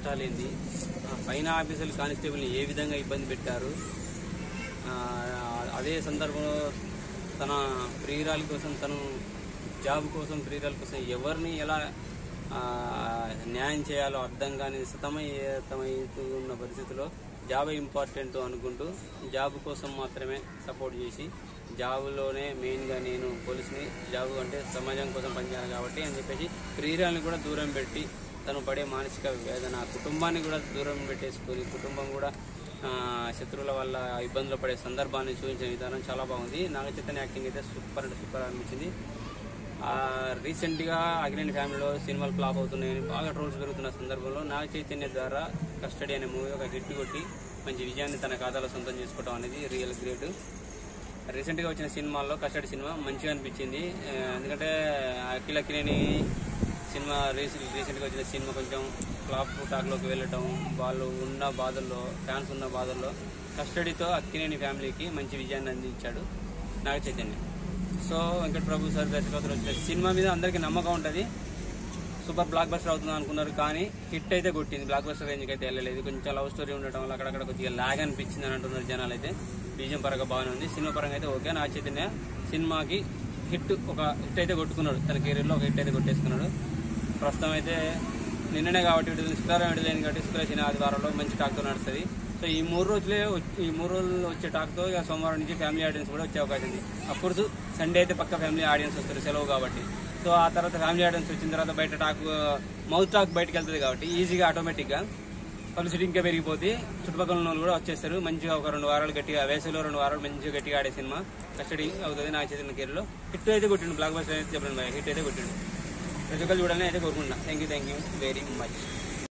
కష్టాలేంది ఆ, పైన ఆఫీసర్లు కానిస్టేబుల్ని ఏ విధంగా ఇబ్బంది పెట్టారు ఆ, అదే సందర్భంలో తన ప్రియురాలి కోసం తను జాబ్ కోసం ప్రియురాలి కోసం ఎవరిని ఎలా ఆ, న్యాయం చేయాలో అర్థం కాని సతమయతమవుతూ ఉన్న పరిస్థితిలో జాబ్ ఇంపార్టెంట్ అనుకుంటూ జాబ్ కోసం మాత్రమే సపోర్ట్ చేసి జాబ్లోనే మెయిన్గా నేను పోలీస్ని జాబ్ అంటే సమాజం కోసం పనిచేయాలి కాబట్టి అని చెప్పేసి ప్రియురాల్ని కూడా దూరం పెట్టి తను పడే మానసిక వేదన కుటుంబాన్ని కూడా దూరం పెట్టేసుకొని కుటుంబం కూడా ఆ, శత్రువుల వల్ల ఇబ్బందులు పడే సందర్భాన్ని చూపించిన విధానం చాలా బాగుంది నాగ చైతన్య యాక్టింగ్ అయితే సూపర్ అంటే సూపర్ అనిపించింది ఆ, రీసెంట్గా అగ్ని ఫ్యామిలీలో సినిమాలు ఫ్లాప్ అవుతున్నాయని బాగా ట్రోల్స్ పెరుగుతున్న సందర్భంలో నాగ చైతన్య ద్వారా కస్టడీ అనే మూవీ ఒక హిట్ కొట్టి మంచి విజయాన్ని తన ఖాతాలో సొంతం చేసుకోవడం అనేది రియల్ గ్రేట్ రీసెంట్గా వచ్చిన సినిమాల్లో కస్టడీ సినిమా మంచిగా అనిపించింది ఆ, ఎందుకంటే అఖిల్ అఖిలేని సినిమా రీసెంట్ రీసెంట్గా వచ్చిన సినిమా కొంచెం ఫ్లాప్ టాక్లోకి వెళ్ళటం వాళ్ళు ఉన్న బాధల్లో ఫ్యాన్స్ ఉన్న బాధల్లో కస్టడీతో అక్కినేని ఫ్యామిలీకి మంచి విజయాన్ని అందించాడు నాగ చైతన్య సో వెంకట్ ప్రభు సార్ దర్శకత్వం వచ్చిన సినిమా మీద అందరికీ నమ్మకం ఉంటుంది సూపర్ బ్లాక్ బస్టర్ అవుతుంది అనుకున్నారు కానీ హిట్ అయితే కొట్టింది బ్లాక్ బస్టర్ రేంజ్కి అయితే వెళ్ళలేదు కొంచెం లవ్ స్టోరీ ఉండటం వల్ల అక్కడక్కడ కొద్దిగా లాగ్ అనిపించింది అని అంటున్నారు జనాలు అయితే బీజం పరంగా బాగానే ఉంది సినిమా పరంగా అయితే ఓకే నా చైతన్య సినిమాకి హిట్ ఒక హిట్ అయితే కొట్టుకున్నాడు తన కెరీర్లో ఒక హిట్ అయితే కొట్టేసుకున్నాడు ప్రస్తుతం అయితే నిన్ననే కాబట్టి విడుదల శుక్రవారం విడుదలైంది కాబట్టి శుక్ర శని ఆదివారంలో మంచి టాక్తో నడుస్తుంది సో ఈ మూడు రోజులే వచ్చి- ఈ మూడు రోజులు వచ్చే టాక్తో ఇక సోమవారం నుంచి ఫ్యామిలీ ఆడియన్స్ కూడా వచ్చే అవకాశం ఉంది అఫ్కోర్స్ సండే అయితే పక్క ఫ్యామిలీ ఆడియన్స్ వస్తారు సెలవు కాబట్టి సో ఆ తర్వాత ఫ్యామిలీ ఆడియన్స్ వచ్చిన తర్వాత బయట టాక్ మౌత్ టాక్ బయటకు వెళ్తుంది కాబట్టి ఈజీగా ఆటోమేటిక్గా పబ్లిసిటీ ఇంకా పెరిగిపోతే చుట్టుపక్కల ఉన్న వాళ్ళు కూడా వచ్చేస్తారు మంచిగా ఒక రెండు వారాలు గట్టిగా వేసవిలో రెండు వారాలు మంచిగా గట్టిగా ఆడే సినిమా కస్టడీ అవుతుంది నా చేసిన కేర్లో హిట్ అయితే కొట్టిండు బ్లాక్ బస్టర్ అయితే చెప్పండి హిట్ అయితే కొట్టిండు ప్రతి ఒక్కరు చూడాలని అయితే కోరుకుంటున్నా thank you thank you very much